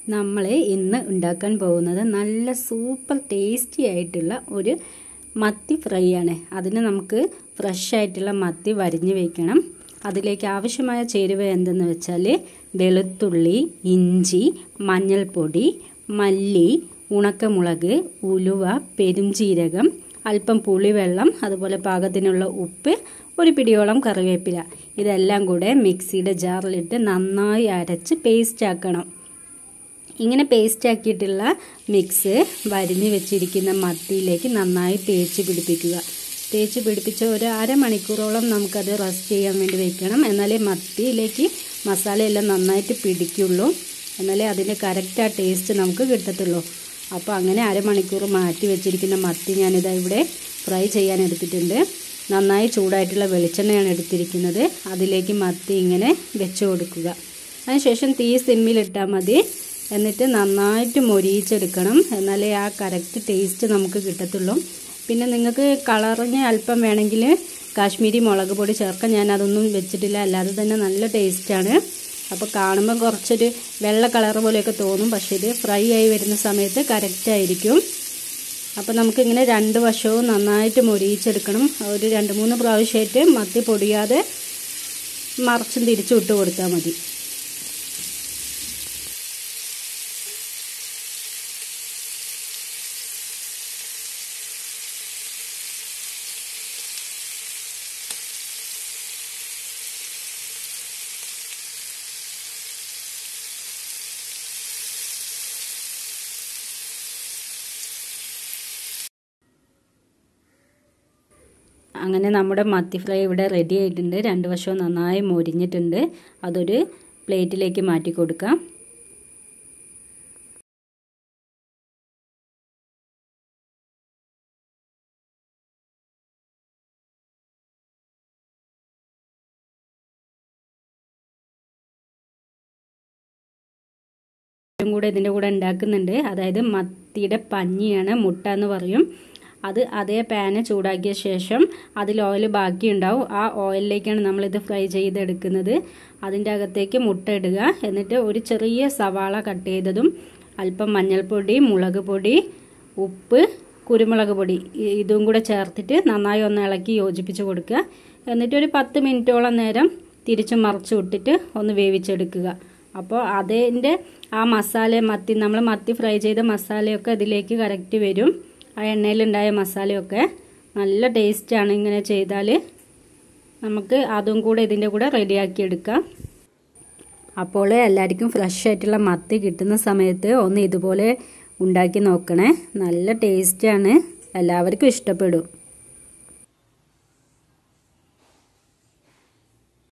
നമ്മൾ ഇന്ന് ഉണ്ടാക്കാൻ പോകുന്നത് നല്ല സൂപ്പർ ടേസ്റ്റി ആയിട്ടുള്ള ഒരു മത്തി ഫ്രൈ ആണ് അതിന് നമുക്ക് ഫ്രഷ് ആയിട്ടുള്ള മത്തി വരിഞ്ഞ് വെക്കണം അതിലേക്ക് ആവശ്യമായ ചേരുവ എന്തെന്ന് വെച്ചാൽ വെളുത്തുള്ളി ഇഞ്ചി മഞ്ഞൾപ്പൊടി മല്ലി ഉണക്കമുളക് ഉലുവ പെരുംജീരകം അല്പം പുളിവെള്ളം അതുപോലെ പാകത്തിനുള്ള ഉപ്പ് ഒരു പിടിയോളം കറിവേപ്പില ഇതെല്ലാം കൂടെ മിക്സിയുടെ ജാറിലിട്ട് നന്നായി അരച്ച് പേസ്റ്റ് ആക്കണം ഇങ്ങനെ പേസ്റ്റ് ആക്കിയിട്ടുള്ള മിക്സ് വരിഞ്ഞ് വെച്ചിരിക്കുന്ന മത്തിയിലേക്ക് നന്നായി തേച്ച് പിടിപ്പിക്കുക തേച്ച് പിടിപ്പിച്ച് ഒരു അരമണിക്കൂറോളം നമുക്കത് റെസ്റ്റ് ചെയ്യാൻ വേണ്ടി വെക്കണം എന്നാലേ മത്തിയിലേക്ക് മസാലയെല്ലാം നന്നായിട്ട് പിടിക്കുള്ളൂ എന്നാലേ അതിൻ്റെ കറക്റ്റ് ആ ടേസ്റ്റ് നമുക്ക് കിട്ടത്തുള്ളൂ അപ്പോൾ അങ്ങനെ അരമണിക്കൂർ മാറ്റി വെച്ചിരിക്കുന്ന മത്തി ഞാനിതാ ഇവിടെ ഫ്രൈ ചെയ്യാൻ എടുത്തിട്ടുണ്ട് നന്നായി ചൂടായിട്ടുള്ള വെളിച്ചെണ്ണയാണ് എടുത്തിരിക്കുന്നത് അതിലേക്ക് മത്തി ഇങ്ങനെ വെച്ച് കൊടുക്കുക അതിനുശേഷം തീ സിമ്മിലിട്ടാൽ മതി എന്നിട്ട് നന്നായിട്ട് മൊരിയിച്ചെടുക്കണം എന്നാലേ ആ കറക്റ്റ് ടേസ്റ്റ് നമുക്ക് കിട്ടത്തുള്ളൂ പിന്നെ നിങ്ങൾക്ക് കളറിന് അല്പം വേണമെങ്കിൽ കാശ്മീരി മുളക് പൊടി ചേർക്കാം ഞാൻ അതൊന്നും വെച്ചിട്ടില്ല അല്ലാതെ തന്നെ നല്ല ടേസ്റ്റാണ് അപ്പോൾ കാണുമ്പോൾ കുറച്ചൊരു വെള്ള കളർ പോലെയൊക്കെ തോന്നും പക്ഷേ ഇത് ഫ്രൈ ആയി വരുന്ന സമയത്ത് കറക്റ്റായിരിക്കും അപ്പോൾ നമുക്കിങ്ങനെ രണ്ട് വശവും നന്നായിട്ട് മൊരിയിച്ചെടുക്കണം ഒരു രണ്ട് മൂന്ന് പ്രാവശ്യമായിട്ട് മത്തി പൊടിയാതെ മറച്ചും തിരിച്ചു വിട്ട് കൊടുത്താൽ മതി അങ്ങനെ നമ്മുടെ മത്തി ഫ്രൈ ഇവിടെ റെഡി ആയിട്ടുണ്ട് രണ്ട് വശവും നന്നായി മൊരിഞ്ഞിട്ടുണ്ട് അതൊരു പ്ലേറ്റിലേക്ക് മാറ്റി കൊടുക്കാം കൂടെ ഇതിൻ്റെ കൂടെ ഉണ്ടാക്കുന്നുണ്ട് അതായത് മത്തിയുടെ പഞ്ഞിയാണ് മുട്ട എന്ന് പറയും അത് അതേ പാന് ചൂടാക്കിയ ശേഷം അതിൽ ഓയിൽ ബാക്കിയുണ്ടാവും ആ ഓയിലിലേക്കാണ് നമ്മളിത് ഫ്രൈ ചെയ്തെടുക്കുന്നത് അതിൻ്റെ അകത്തേക്ക് മുട്ട ഇടുക എന്നിട്ട് ഒരു ചെറിയ സവാള കട്ട് ചെയ്തതും അല്പം മഞ്ഞൾപ്പൊടി മുളക് പൊടി ഉപ്പ് കുരുമുളക് പൊടി ഇതും കൂടെ ചേർത്തിട്ട് നന്നായി ഒന്ന് ഇളക്കി യോജിപ്പിച്ച് കൊടുക്കുക എന്നിട്ട് ഒരു പത്ത് മിനിറ്റോളം നേരം തിരിച്ചു മറിച്ച് വിട്ടിട്ട് ഒന്ന് വേവിച്ചെടുക്കുക അപ്പോൾ അതിൻ്റെ ആ മസാല മത്തി നമ്മൾ മത്തി ഫ്രൈ ചെയ്ത മസാലയൊക്കെ അതിലേക്ക് കറക്റ്റ് വരും ആ എണ്ണയിലുണ്ടായ മസാലയൊക്കെ നല്ല ടേസ്റ്റാണ് ഇങ്ങനെ ചെയ്താൽ നമുക്ക് അതും കൂടെ ഇതിൻ്റെ കൂടെ റെഡിയാക്കി എടുക്കാം അപ്പോൾ എല്ലാവർക്കും ഫ്രഷ് ആയിട്ടുള്ള മത്തി കിട്ടുന്ന സമയത്ത് ഒന്ന് ഇതുപോലെ ഉണ്ടാക്കി നോക്കണേ നല്ല ടേസ്റ്റാണ് എല്ലാവർക്കും ഇഷ്ടപ്പെടും